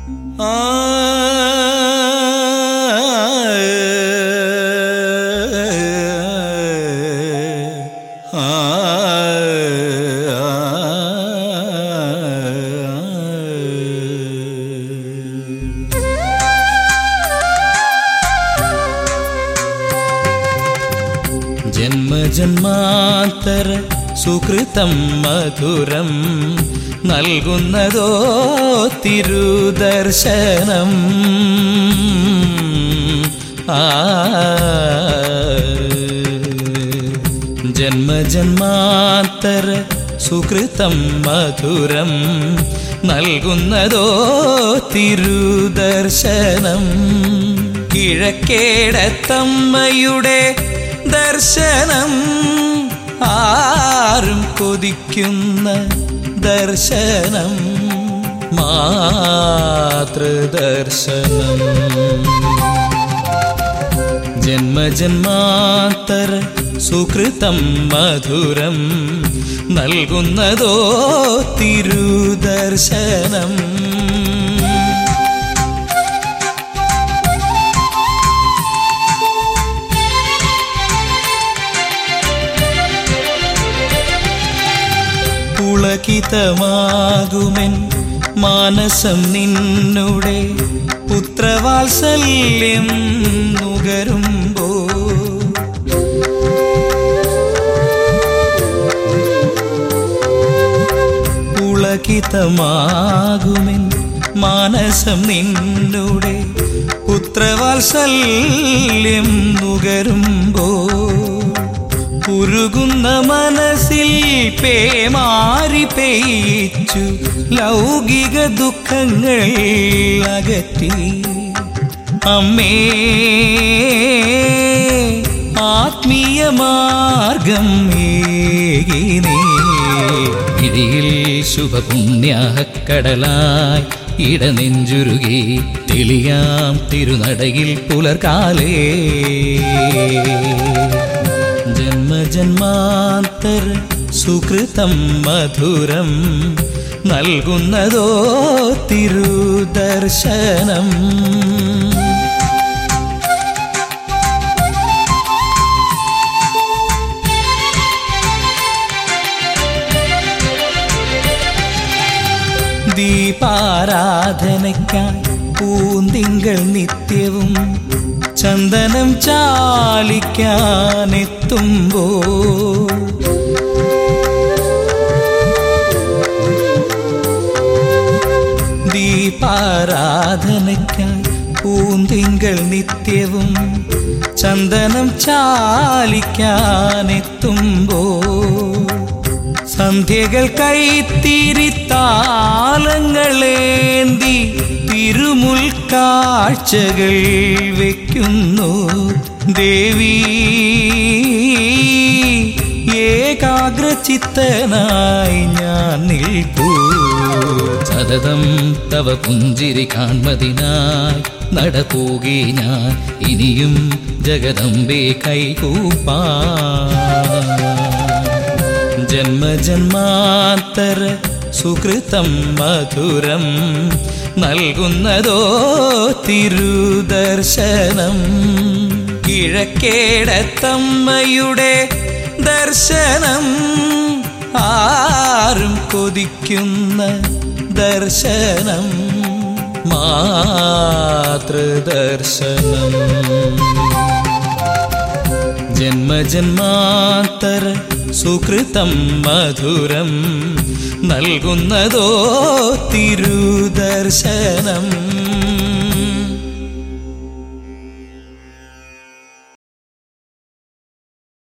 ജന്മജന്മാന്തര സുകൃതം മധുരം നൽകുന്നതോ തിരുദർശനം ആ ജന്മജന്മാന്തര സുകൃതം മധുരം നൽകുന്നതോ തിരുദർശനം കിഴക്കേടത്തമ്മയുടെ ദർശനം ആരും കൊതിക്കുന്ന ദർശനം മാതൃദർശനം ജന്മജന്മാന്തര സുകൃതം മധുരം നൽകുന്നതോ തിരുദർശനം പുളകിതമാകുമെൻ മാനസം നിന്നുടെ പുത്രവാത്സല്യം നുകരുമ്പോ പുളകിതമാകുമെൻ മാനസം നിന്നുടെ പുത്രവാത്സല്യം നുകരുമ്പോ ഉരുകുന്ന മനസ്സിൽ പേമാരി പെയ്ച്ചു ലൗകിക ദുഃഖങ്ങൾ അകറ്റി അമ്മേ ആത്മീയ മാർഗം ഏകിനേ ഇഴിയിൽ ശുഭപുണ്യക്കടലായി ഇടനെഞ്ചുരുകി തെളിയാം തിരുനടയിൽ പുലർക്കാലേ ജന്മജന്മാന്തര സുകൃതം മധുരം നൽകുന്നതോ തിരുദർശനം ദീപാരാധനയ്ക്കായി പൂന്തിങ്കൾ നിത്യവും ചന്ദനം ചാലിക്കാനെത്തുമ്പോ ദീപാരാധനയ്ക്കായി പൂന്തിങ്കൾ നിത്യവും ചന്ദനം ചാലിക്കാനെത്തുമ്പോ സന്ധ്യകൾ കൈത്തിരിത്താലങ്ങളേന്തി തിരുമുൽ കാഴ്ചകൾ വയ്ക്കുന്നു ദേവി ഏകാഗ്രചിത്തനായി ഞാൻ നിൽപ്പൂ സതതം തവ പുഞ്ചിരി കാൺമതിനായി നടപ്പൂകി ഞാൻ ഇനിയും ജഗദമ്പേ കൈകൂപ്പാ ജന്മജന്മാന്തര സുകൃതം മധുരം നൽകുന്നതോ തിരുദർശനം കിഴക്കേടത്തമ്മയുടെ ദർശനം ആരും കൊതിക്കുന്ന ദർശനം മാതൃദർശനം ജന്മജന്മാന്തര സുകൃതം മധുരം നൽകുന്നതോ തിരുദർശനം